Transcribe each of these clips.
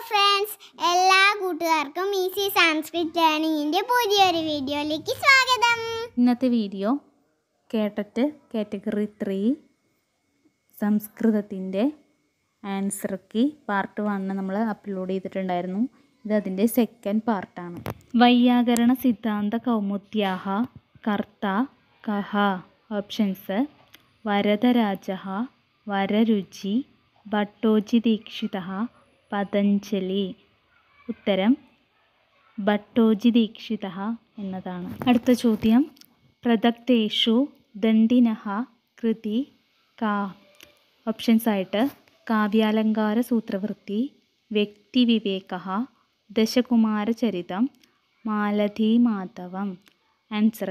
friends എല്ലാ കൂട്ടുകാർക്കും easy Sanskrit ലേണിംഗിൻ്റെ പുതിയൊരു വീഡിയോയിലേക്ക് സ്വാഗതം ഇന്നത്തെ വീഡിയോ കേട്ടിട്ട് കാറ്റഗറി ത്രീ സംസ്കൃതത്തിൻ്റെ ആൻസർ കീ പാർട്ട് വണ്ണ് നമ്മൾ അപ്ലോഡ് ചെയ്തിട്ടുണ്ടായിരുന്നു ഇത് അതിൻ്റെ സെക്കൻഡ് പാർട്ടാണ് വൈയാകരണ സിദ്ധാന്ത കൗമുദ്യാഹ കർത്ത കഹ ഓപ്ഷൻസ് വരദരാജ വരരുചി ഭട്ടോജി ദീക്ഷിത പതഞ്ജലി ഉത്തരം ഭട്ടോജി ദീക്ഷിത എന്നതാണ് അടുത്ത ചോദ്യം പ്രദക്തേഷു ദണ്ഡിനഃ കൃതി കാ ഓപ്ഷൻസ് ആയിട്ട് കാവ്യാലങ്കാര സൂത്രവൃത്തി വ്യക്തിവിവേക ദശകുമാരചരിതം മാലധീ മാധവം ആൻസർ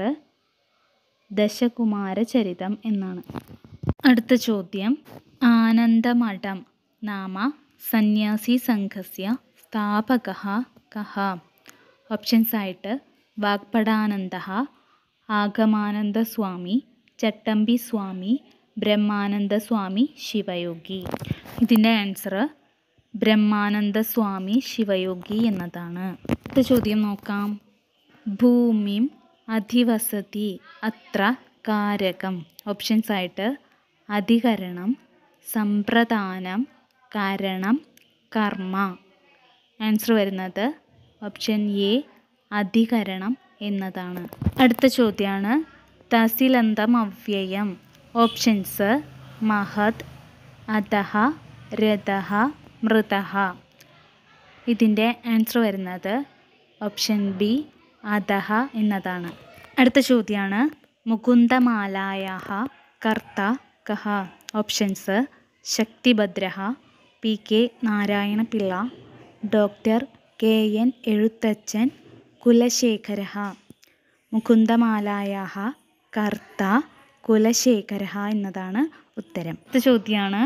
ദശകുമാരചരിതം എന്നാണ് അടുത്ത ചോദ്യം ആനന്ദമഠം നാമ സന്യാസി സംഘസ്യ സ്ഥാപക കഹ ഓപ്ഷൻസ് ആയിട്ട് വാഗ്പടാനന്ദ ആഗമാനന്ദ സ്വാമി ചട്ടമ്പി സ്വാമി ബ്രഹ്മാനന്ദ സ്വാമി ശിവയോഗി ഇതിൻ്റെ ആൻസർ ബ്രഹ്മാനന്ദ സ്വാമി ശിവയോഗി എന്നതാണ് അടുത്ത ചോദ്യം നോക്കാം ഭൂമിം അധിവസതി അത്ര കാരകം ഓപ്ഷൻസ് ആയിട്ട് അധികരണം സമ്പ്രദാനം കാരണം കർമ്മ ആൻസർ വരുന്നത് ഓപ്ഷൻ എ അധികരണം എന്നതാണ് അടുത്ത ചോദ്യമാണ് തസിലന്തം അവ്യയം ഓപ്ഷൻസ് മഹത് അധഹ രഥഹ മൃതഹ ഇതിൻ്റെ ആൻസർ വരുന്നത് ഓപ്ഷൻ ബി അധഹ എന്നതാണ് അടുത്ത ചോദ്യമാണ് മുകുന്ദമാലായ കർത്ത കഹ options Shaktibhadra P K Narayanapillai doctor K N Ezhuthachan Kulasekhara മുകുന്ദമാലായ കർത്ത കുലശേഖര എന്നതാണ് ഉത്തരം അടുത്ത ചോദ്യമാണ്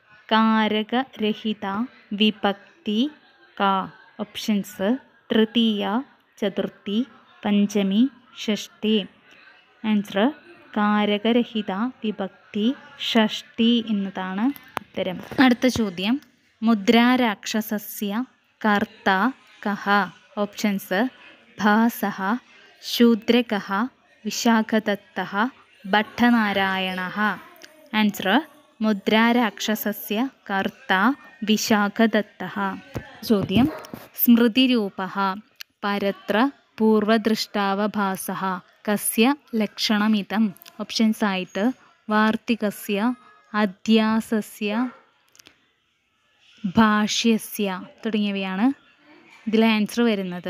കാരകരഹിത വിഭക്തി കാ ഓപ്ഷൻസ് തൃതീയ ചതുർത്ഥി പഞ്ചമി ഷഷ്ടി ആൻസർ കാരകരഹിത വിഭക്തി ഷഷ്ടി എന്നതാണ് ഉത്തരം അടുത്ത ചോദ്യം മുദ്രാരാക്ഷസസ്യ കർത്ത കഹ ഓപ്ഷൻസ് ഭാസഃ ശൂദ്രകഃ വിശാഖദത്തഃ ഭട്ടനാരായണഃ ആൻസർ മുദ്രാരാക്ഷസസ്യ കർത്ത വിശാഖദത്തഃ ചോദ്യം സ്മൃതിരൂപഃ പരത്ര പൂർവദൃഷ്ടാവഭാസഃ കസ്യ ലക്ഷണമിതം ഓപ്ഷൻസ് ആയിട്ട് വാർത്തികസ്യ അധ്യാസസ്യ ഭാഷ്യസ്യ തുടങ്ങിയവയാണ് ഇതിലെ ആൻസർ വരുന്നത്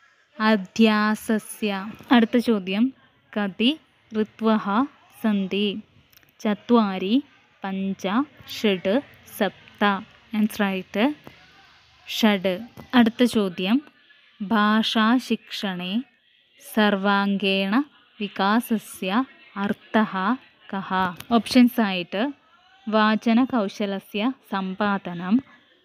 അധ്യാസസ്യ അടുത്ത ചോദ്യം കതി ഋത്വഹ സന്ധി ചത്വാരി പഞ്ച ഷഡ് സപ്ത ആൻസർ ആയിട്ട് ഷഡ് അടുത്ത ചോദ്യം ഭാഷാശിക്ഷണേ സർവാംഗേണ വികാസസ്യ അർത്ഥഃ കഹ ഓപ്ഷൻസ് ആയിട്ട് വാചനകൗശലസ്യ സമ്പാദനം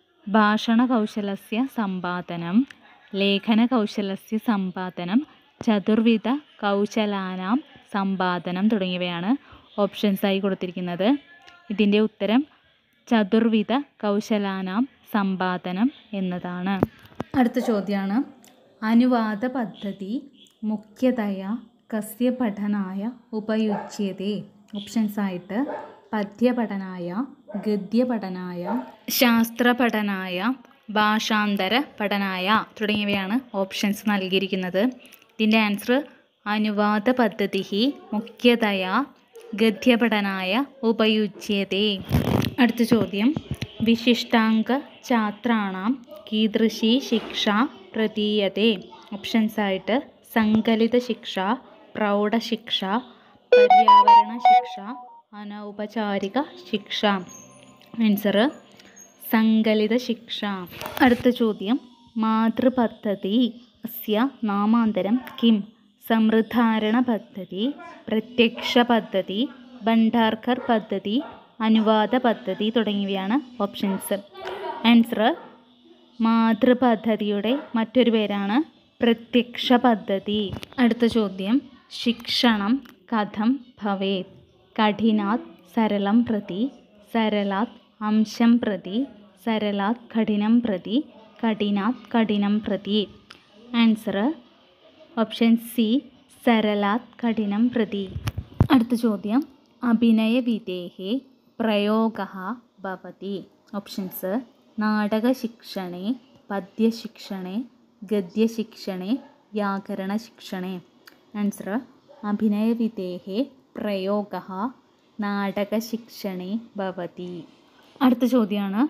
ഭാഷണകൗശലസ്യ സമ്പാദനം ലേഖനകൗശലസ്യ സമ്പാദനം ചതുർവിധ കൗശലാനാം സമ്പാദനം തുടങ്ങിയവയാണ് ഓപ്ഷൻസായി കൊടുത്തിരിക്കുന്നത് ഇതിൻ്റെ ഉത്തരം ചതുർവിധ കൗശലാനാം സമ്പാദനം എന്നതാണ് അടുത്ത ചോദ്യമാണ് അനുവാദ പദ്ധതി മുഖ്യതയ കസ്യ പഠനായ ഉപയുജ്യതേ ഓപ്ഷൻസ് ആയിട്ട് പദ്യപഠനായ ഗദ്യപഠനായ ശാസ്ത്രപഠനായ ഭാഷാന്തര പഠനായ തുടങ്ങിയവയാണ് ഓപ്ഷൻസ് നൽകിയിരിക്കുന്നത് ഇതിൻ്റെ ആൻസർ അനുവാദ പദ്ധതി മുഖ്യതയ ഗദ്യപഠനായ ഉപയുജ്യതേ അടുത്ത ചോദ്യം വിശിഷ്ടാംഗ ഛാത്രാണാം കീദൃശി ശിക്ഷ പ്രതീയതേ ഓപ്ഷൻസ് ആയിട്ട് സങ്കലിത ശിക്ഷ പ്രൗഢശിക്ഷ പര്യാവരണ ശിക്ഷ അനൗപചാരിക ശിക്ഷ ആൻസർ സങ്കലിത ശിക്ഷ അടുത്ത ചോദ്യം മാതൃപദ്ധതി അസ്യ നാമാന്തരം കിം സമൃദ്ധാരണ പദ്ധതി പ്രത്യക്ഷ പദ്ധതി ഭണ്ഡാർക്കർ പദ്ധതി അനുവാദ പദ്ധതി തുടങ്ങിയവയാണ് ഓപ്ഷൻസ് ആൻസർ മാതൃപദ്ധതിയുടെ മറ്റൊരു പേരാണ് പ്രത്യക്ഷ പദ്ധതി അടുത്ത ചോദ്യം ശിക്ഷണം കഥം ഭവേത് കഠിനാത് സരളം പ്രതി സരളാത് അംശം പ്രതി സരളാത് കഠിനം പ്രതി കഠിനാത് കഠിനം പ്രതി ആൻസർ ഓപ്ഷൻ സി സരലാത് കഠിനം പ്രതി അടുത്ത ചോദ്യം അഭിനയവിധേഹേ പ്രയോഗ ഭവതി ഓപ്ഷൻസ് നാടകശിക്ഷണേ പദ്യശിക്ഷണേ ഗദ്യശിക്ഷണേ വ്യാകരണശിക്ഷണേ ആൻസർ അഭിനയവിധേഹേ പ്രയോഗ നാടകശിക്ഷണേ ഭവതി അടുത്ത ചോദ്യമാണ്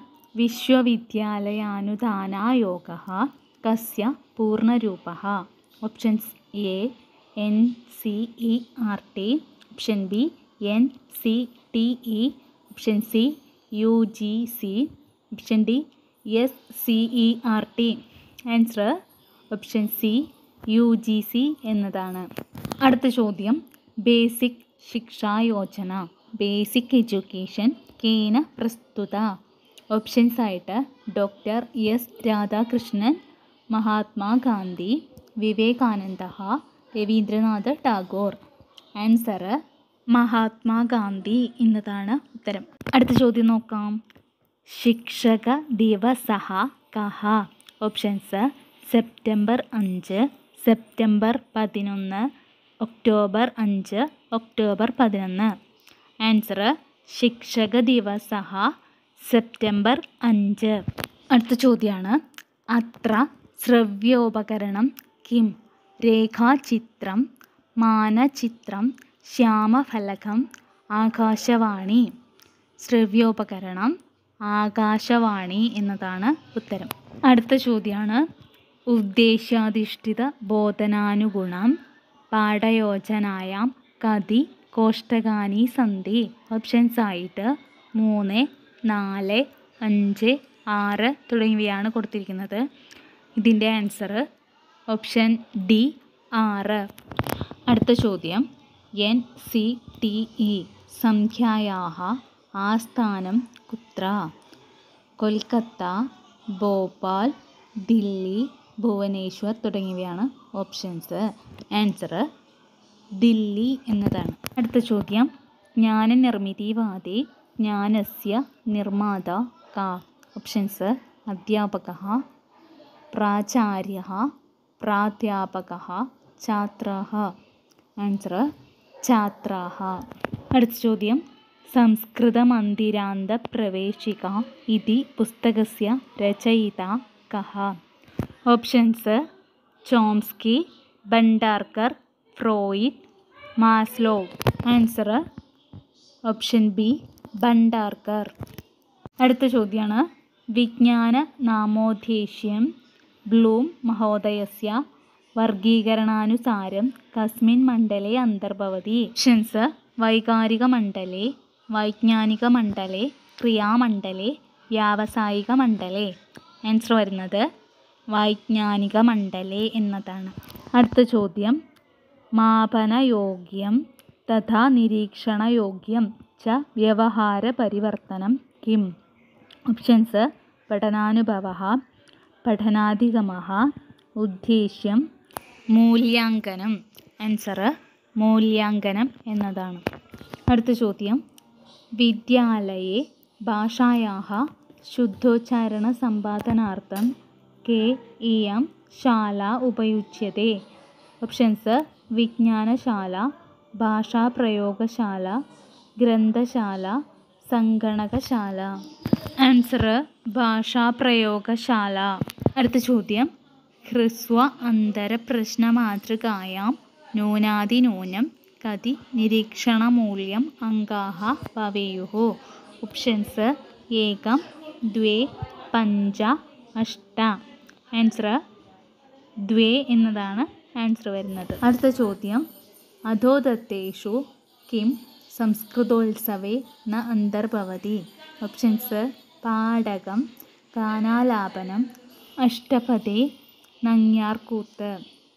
വിശ്വവിദ്യാലയാനുദാനായോഗ കസ്യ പൂർണ്ണരൂപ options A N C E R T option B N C T E option C U G C option D S C E R T answer option C U G C എന്നതാണ് അടുത്ത ചോദ്യം basic ശിക്ഷാ Yojana basic education കേന പ്രസ്തുത options ആയിട്ട് doctor S Radhakrishnan Mahatma Gandhi Vivekananda Rabindranath Tagore answer Mahatma Gandhi എന്നതാണ് ഉത്തരം അടുത്ത ചോദ്യം നോക്കാം ശിക്ഷക ദിവസഹ കഹ ഓപ്ഷൻസ് സെപ്റ്റംബർ അഞ്ച് സെപ്റ്റംബർ പതിനൊന്ന് ഒക്ടോബർ അഞ്ച് ഒക്ടോബർ പതിനൊന്ന് ആൻസർ ശിക്ഷക ദിവസഹ സെപ്റ്റംബർ അഞ്ച് അടുത്ത ചോദ്യമാണ് അത്ര ശ്രവ്യോപകരണം കിം രേഖാചിത്രം മാനചിത്രം ശ്യാമഫലകം ആകാശവാണി ശ്രവ്യോപകരണം ആകാശവാണി എന്നതാണ് ഉത്തരം അടുത്ത ചോദ്യമാണ് ഉദ്ദേശ്യാധിഷ്ഠിത ബോധനാനുഗുണം പാഠയോജനായാം കതി കോഷ്ടകാനി സന്ധി ഓപ്ഷൻസ് ആയിട്ട് മൂന്ന് നാല് അഞ്ച് ആറ് തുടങ്ങിയവയാണ് കൊടുത്തിരിക്കുന്നത് ഇതിൻ്റെ ആൻസർ ഓപ്ഷൻ ഡി ആറ് അടുത്ത ചോദ്യം എൻ സി ടി ഇ സംഖ്യായാः ആസ്ഥാനം കുത്ര കൊൽക്കത്ത ഭോപ്പാൽ ദില്ലി ഭുവനേശ്വർ തുടങ്ങിയവയാണ് ഓപ്ഷൻസ് ആൻസർ ദില്ലി എന്നതാണ് അടുത്ത ചോദ്യം ജ്ഞാനനിർമ്മിതിവാദി ജ്ഞാനസ്യ നിർമ്മാത കാ ഓപ്ഷൻസ് അധ്യാപക പ്രാചാര്യ പ്രാധ്യാപക ഛാത്ര ആൻസർ ഛാത്രാ അടുത്ത ചോദ്യം സംസ്കൃതമന്ദിരാന്തപ്രവേശിക ഇതി പുസ്തകസ്യ രചയിത കः options Chomsky Bhandarkar Freud Maslow answer option B Bhandarkar അടുത്ത ചോദ്യമാണ് വിജ്ഞാന നാമോദ്ദേശ്യം ബ്ലൂം മഹോദയസ്യ വർഗീകരണാനുസാരം കസ്മിൻ മണ്ഡലേ അന്തർഭവതി ഓപ്ഷൻസ് വൈകാരിക മണ്ഡലേ വൈജ്ഞാനിക മണ്ഡലേ ക്രിയാമണ്ഡലേ വ്യാവസായിക മണ്ഡലേ ആൻസർ വരുന്നത് വൈജ്ഞാനിക മണ്ഡലേ എന്നതാണ് അടുത്ത ചോദ്യം മാപനയോഗ്യം തഥാ നിരീക്ഷണയോഗ്യം ച വ്യവഹാരപരിവർത്തനം കിം ഓപ്ഷൻസ് പഠനാനുഭവ പഠനാധിഗമ ഉദ്ദേശ്യം മൂല്യാങ്കനം ആൻസർ മൂല്യാങ്കനം എന്നതാണ് അടുത്ത ചോദ്യം വിദ്യാലയെ ഭാഷായാः ശുദ്ധോച്ചാരണസമ്പാദനാർത്ഥം കെ ഇയം ശാല ഉപയുജ്യത്തെ ഓപ്ഷൻസ് വിജ്ഞാനശാല ഭാഷാപ്രയോഗശാല ഗ്രന്ഥശാല സംഗണകശാല ആൻസർ ഭാഷാപ്രയോഗശാല അടുത്ത ചോദ്യം ഹ്രസ്വ അന്തരപ്രശ്നമാതൃകായാം ന്യൂനാതിന്യൂനം കതി നിരീക്ഷണമൂല്യം അങ്കാः ഭവേयुः ഓപ്ഷൻസ് ഏകം ദ്വേ പഞ്ച അഷ്ട ആൻസർ ദ്വേ എന്നതാണ് ആൻസർ വരുന്നത് അടുത്ത ചോദ്യം അധോദത്തേഷു കിം സംസ്കൃതോത്സവേ ന അന്തർഭവതി ഓപ്ഷൻസ് പാടകം ഗാനാലാപനം അഷ്ടപദേ നങ്ങ്യാർകൂത്ത്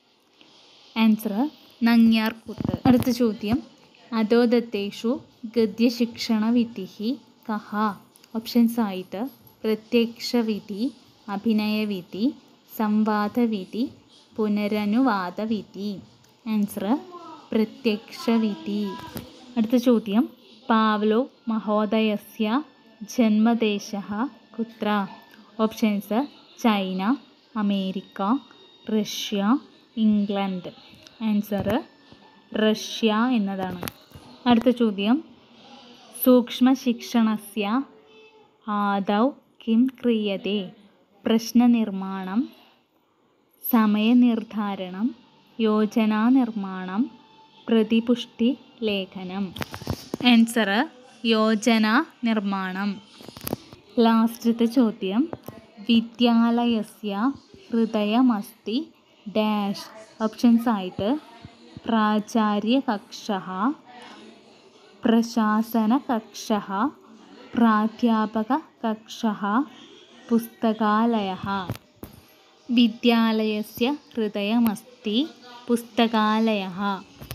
ആൻസർ നങ്ങ്യാർകൂത്ത് അടുത്ത ചോദ്യം അധോദത്തേഷു ഗദ്യശിക്ഷണവിധി കഹ ഓപ്ഷൻസ് ആയിട്ട് പ്രത്യക്ഷവിധി അഭിനയവിധി സംവാദവിധി പുനരനുവാദവിധി ആൻസർ പ്രത്യക്ഷവിധി അടുത്ത ചോദ്യം പാവ്ലോ മഹോദയസ്യ ജന്മദേശ കുത്ര options China America Russia England answer Russia എന്നതാണ് അടുത്ത ചോദ്യം സൂക്ഷ്മശിക്ഷണസ്യ ആദൗ കിം ക്രിയത്തെ പ്രശ്നനിർമ്മാണം സമയനിർദ്ധാരണം യോജനാനിർമ്മാണം പ്രതിപുഷ്ടി ലേഖനം ആൻസർ യോജന നിർമ്മാണം ലാസ്റ്റത്തെ ചോദ്യം വിദ്യാലയസ്യ ഹൃദയമസ്തി ഡാഷ് ഓപ്ഷൻസ് ആയിട്ട് പ്രാചാര്യകക്ഷ പ്രശാസനകക്ഷ പ്രാധ്യാപകകക്ഷ പുസ്തകാലയ വിദ്യാലയസ്യ ഹൃദയമസ്തി പുസ്തകാലയ